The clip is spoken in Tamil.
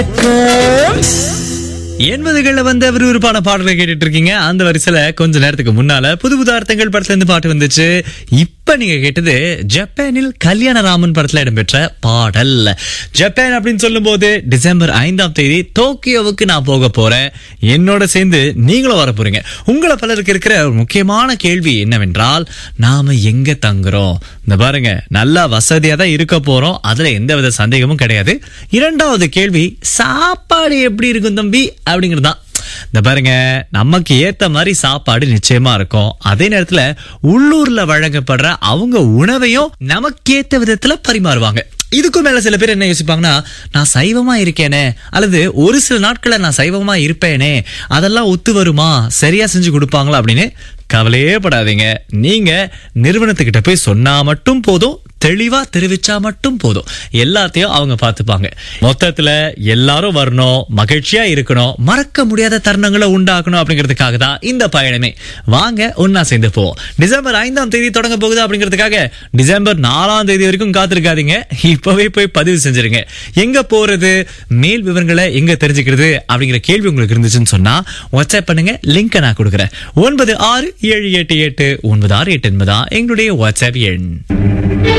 எண்பதுகள்ல வந்து விறுவிறுப்பான பாடலை கேட்டுட்டு இருக்கீங்க அந்த வரிசையில கொஞ்ச நேரத்துக்கு முன்னால புது புது அர்த்தங்கள் படத்துல இருந்து பாட்டு வந்துச்சு இப்ப நீங்க கேட்டது ஜப்பானில் கல்யாணராமன் படத்துல இடம்பெற்ற பாடல் ஜப்பான் அப்படின்னு சொல்லும் போது டிசம்பர் ஐந்தாம் தேதி டோக்கியோவுக்கு நான் போக போறேன் என்னோட சேர்ந்து நீங்களும் வர போறீங்க உங்களை பலருக்கு இருக்கிற ஒரு முக்கியமான கேள்வி என்னவென்றால் நாம எங்க தங்குறோம் இந்த பாருங்க நல்லா வசதியா தான் இருக்க போறோம் அதுல எந்த வித சந்தேகமும் கிடையாது இரண்டாவது கேள்வி சாப்பாடு எப்படி இருக்கும் தம்பி அப்படிங்கிறது தான் இந்த பாருங்க நமக்கு ஏத்த மாதிரி சாப்பாடு நிச்சயமா இருக்கும் அதே நேரத்துல உள்ளூர்ல வழங்கப்படுற அவங்க உணவையும் நமக்கு ஏத்த விதத்துல பரிமாறுவாங்க இதுக்கும் மேல சில பேர் என்ன யோசிப்பாங்கன்னா நான் சைவமா இருக்கேனே அல்லது ஒரு சில நாட்கள நான் சைவமா இருப்பேனே அதெல்லாம் ஒத்து வருமா சரியா செஞ்சு கொடுப்பாங்களா அப்படின்னு கவலையே படாதீங்க நீங்க நிறுவனத்துக்கிட்ட போய் சொன்னா மட்டும் போதும் தெளிவா தெரிவிச்சா மட்டும் போதும் எல்லாத்தையும் அவங்க பார்த்துப்பாங்க மொத்தத்துல எல்லாரும் வரணும் மகிழ்ச்சியா இருக்கணும் மறக்க முடியாத தருணங்களை உண்டாக்கணும் அப்படிங்கிறதுக்காக தான் இந்த பயணமே வாங்க ஒன்னா சேர்ந்து போவோம் டிசம்பர் ஐந்தாம் தேதி தொடங்க போகுது அப்படிங்கிறதுக்காக டிசம்பர் நாலாம் தேதி வரைக்கும் காத்திருக்காதீங்க இப்பவே போய் பதிவு செஞ்சிருங்க எங்க போறது மேல் விவரங்களை எங்க தெரிஞ்சுக்கிறது அப்படிங்கிற கேள்வி உங்களுக்கு இருந்துச்சுன்னு சொன்னா வாட்ஸ்அப் பண்ணுங்க லிங்க் நான் கொடுக்குறேன் ஒன்பது ஆறு ஏழு எட்டு எட்டு ஒன்பது ஆறு எட்டு என்பதா எங்களுடைய வாட்ஸ்அப் எண்